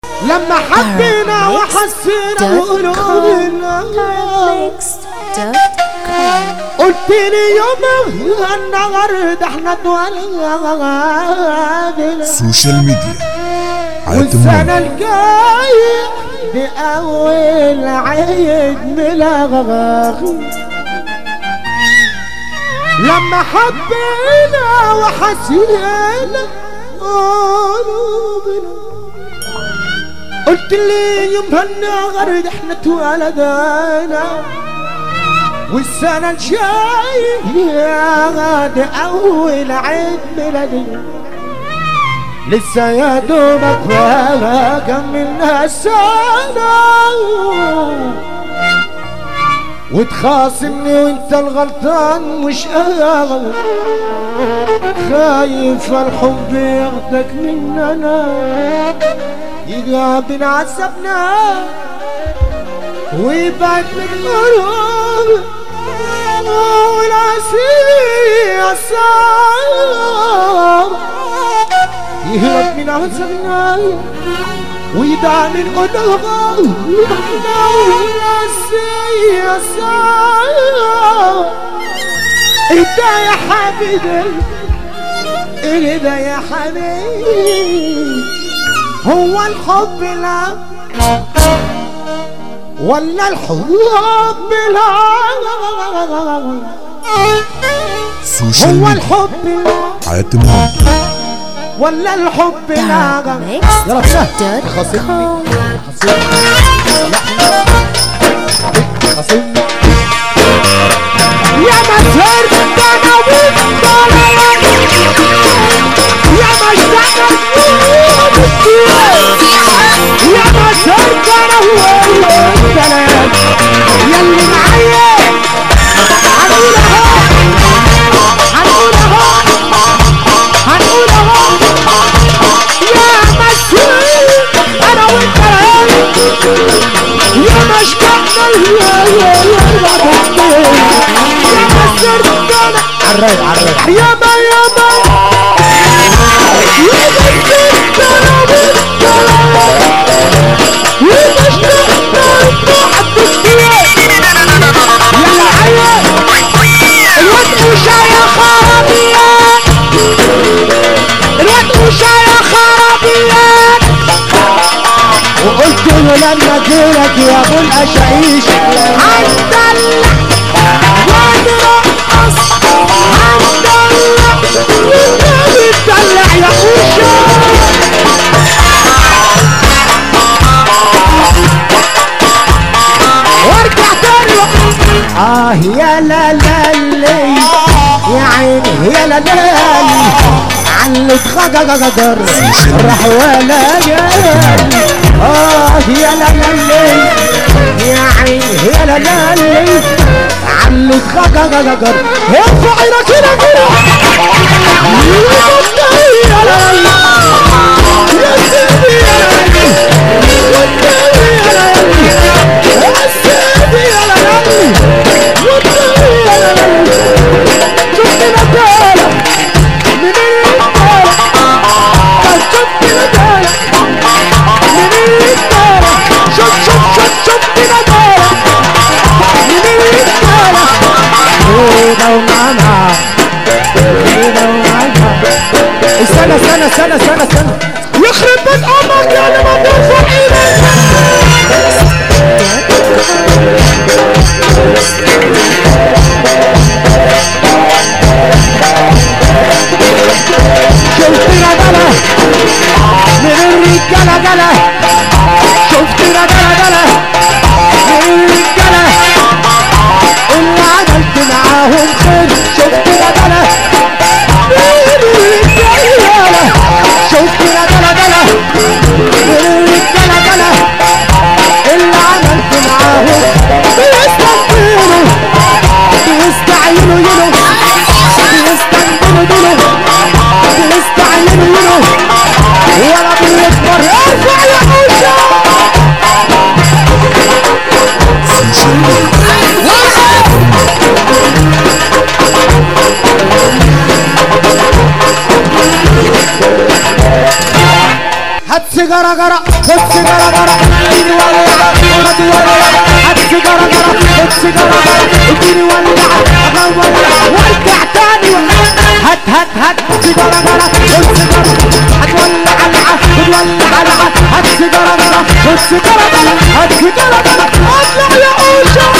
لما حبينا وحسينا بقلوبنا قلت لي يوم النهارده احنا اتولدنا سوشيال ميديا حياة والسنة المهم الجاية دي أول عيد ميلاد لما حبينا وحسينا قلوبنا قلت لي يوم هالنهار ده احنا اتولدنا والسنة الجاية دي أول عيد ميلادي لسه يا دوبك بقى كملنا السنة وتخاصمني وانت الغلطان مش انا خايف الحب ياخدك مننا يقابل عذبنا ويبعد من قلوب والعسير الصعب يهرب من عذبنا ويدع من قدوغا والعسير الصعب انت يا حبيبي انت يا حبيبي هو الحب لا ولا الحب لا سوشيال هو ميديا الحب لا حياة المهم ولا الحب لا يا رب سهل خصمني خصمني يا ما سهرت انا وانت يا ما اشتغلت يا ما سهرت انا وانت يا اللي معايا هنقول اهو هنقول اهو هنقول اهو يا مسؤول انا وانت يا مشكلنا يا يا يا يا مسرتنا عالرايق عالرايق يا ما يا ما يا مسرتنا يا مشكلنا حدك فيه يلا عيال الواد اوشا يا خرابيات الواد اوشا يا خرابيات وقلت له لما جيلك يا ابو الاشعيش هندلع ونرقص هندلع والنبي اتدلع يا اوشا وارجع تاني اه يا لا لا لي يا عيني يا لا لا لي علت غجر راح ولا جالي اه يا لا لا لي يا عيني يا لا لا لي علت غجر ارفع ايدك كده كده يا لا لا يا سيدي يا لا لا والنبي يا لا لا يا سيدي يا لا لا والنبي يا لا لا شفتي ندالة من الدالة شفتي ندالة من الدالة شوف شوف شوف شفتي ندالة من الدالة كده ومعنا كده ومعنا استنى استنى استنى استنى استنى يخرب بيت امك يا اللي ما ترفع ايدك شفت رجالة من الرجالة جالة شفت رجالة جالة من الرجالة اللي عملت معاهم خير شفت رجالة من الرجالة شفت رجالة جالة من الرجالة جالة اللي عملت معاهم بيستنفروا بيستعينوا ينو بيستنفروا دينو بيستعينوا ينو ولا بيكبر ارفع يا موسى سوشيال ميديا هات سيجارة جرى خد السيجاره جرى اديني ولع خد ولع هات سيجاره جرى خد سيجاره جرى اديني ولع انا ولع وارجع تاني هات هات هات سيجاره جرى خد سيجاره هتولع لعه خد ولع لعه هات سيجاره جرى خد سيجاره جرى هات سيجاره جرى اطلع يا اوشا